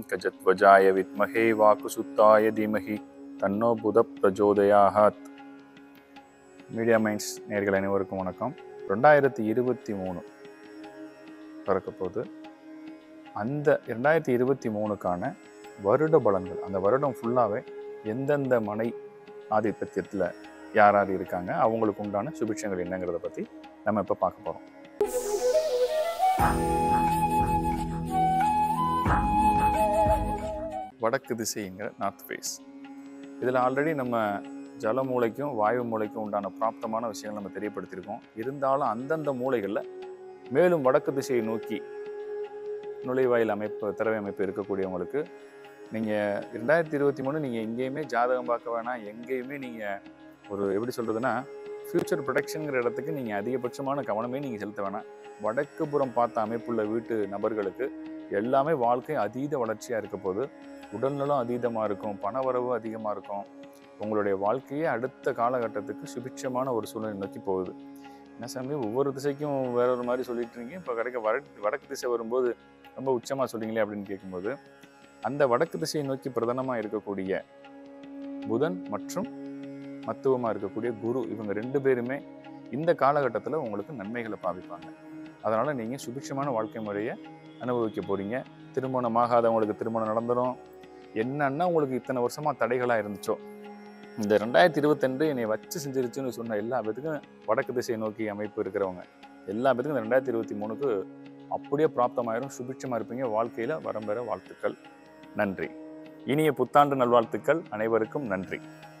கஜத்வஜாய வித்மஹே வாக்குசுத்தாய தீமஹி தன்னோ புத பிரஜோதயாகாத் media minds நேர்கள் அனைவருக்கும் வணக்கம் ரெண்டாயிரத்தி இருபத்தி மூணு பிறக்க போகுது அந்த ரெண்டாயிரத்தி இருபத்தி மூணுக்கான வருட பலன்கள் அந்த வருடம் ஃபுல்லாகவே எந்தெந்த மனை ஆதிபத்தியத்தில் யார் யார் இருக்காங்க அவங்களுக்கு உண்டான சுபிட்சங்கள் என்னங்கிறத பற்றி நம்ம இப்போ பார்க்க போகிறோம் வடக்கு திசைங்கிற நார்த் ஃபேஸ் இதில் ஆல்ரெடி நம்ம ஜல மூளைக்கும் வாயு மூளைக்கும் உண்டான பிராப்தமான விஷயங்கள் நம்ம தெரியப்படுத்தியிருக்கோம் இருந்தாலும் அந்தந்த மூலைகளில் மேலும் வடக்கு திசையை நோக்கி நுழைவாயில் அமைப்பு திறவை அமைப்பு இருக்கக்கூடியவங்களுக்கு நீங்கள் ரெண்டாயிரத்தி இருபத்தி மூணு நீங்கள் எங்கேயுமே ஜாதகம் பார்க்க வேணாம் எங்கேயுமே நீங்கள் ஒரு எப்படி சொல்கிறதுனா ஃப்யூச்சர் ப்ரொடெக்ஷனுங்கிற இடத்துக்கு நீங்கள் அதிகபட்சமான கவனமே நீங்கள் செலுத்த வேணாம் வடக்கு புறம் பார்த்த அமைப்புள்ள வீட்டு நபர்களுக்கு எல்லாமே வாழ்க்கை அதீத வளர்ச்சியாக இருக்க போது உடல்நலம் அதீதமாக இருக்கும் பணவரவு அதிகமாக இருக்கும் உங்களுடைய வாழ்க்கையே அடுத்த காலகட்டத்துக்கு சுபிட்சமான ஒரு சூழ்நிலை நோக்கி போகுது என்ன சாமி ஒவ்வொரு திசைக்கும் வேற ஒரு மாதிரி சொல்லிட்டு இருக்கீங்க இப்போ கிடைக்க வட வடக்கு திசை வரும்போது ரொம்ப உச்சமாக சொல்றீங்களே அப்படின்னு கேட்கும்போது அந்த வடக்கு திசையை நோக்கி பிரதானமாக இருக்கக்கூடிய புதன் மற்றும் மத்துவமாக இருக்கக்கூடிய குரு இவங்க ரெண்டு பேருமே இந்த காலகட்டத்தில் உங்களுக்கு நன்மைகளை பாவிப்பாங்க அதனால் நீங்கள் சுபிட்சமான வாழ்க்கை முறையை அனுபவிக்க போகிறீங்க திருமணம் ஆகாதவங்களுக்கு திருமணம் நடந்துடும் என்னன்னா உங்களுக்கு இத்தனை வருஷமாக தடைகளாக இருந்துச்சோ இந்த ரெண்டாயிரத்தி இருபத்தெண்டு என்னை வச்சு செஞ்சிருச்சுன்னு சொன்ன எல்லா பேத்துக்கும் வடக்கு திசையை நோக்கி அமைப்பு இருக்கிறவங்க எல்லா பேத்துக்கும் இந்த ரெண்டாயிரத்தி இருபத்தி மூணுக்கு அப்படியே பிராப்தமாயிரும் சுபிட்சமாக இருப்பீங்க வாழ்க்கையில் வரம்பெற வாழ்த்துக்கள் நன்றி இனிய புத்தாண்டு நல்வாழ்த்துக்கள் அனைவருக்கும் நன்றி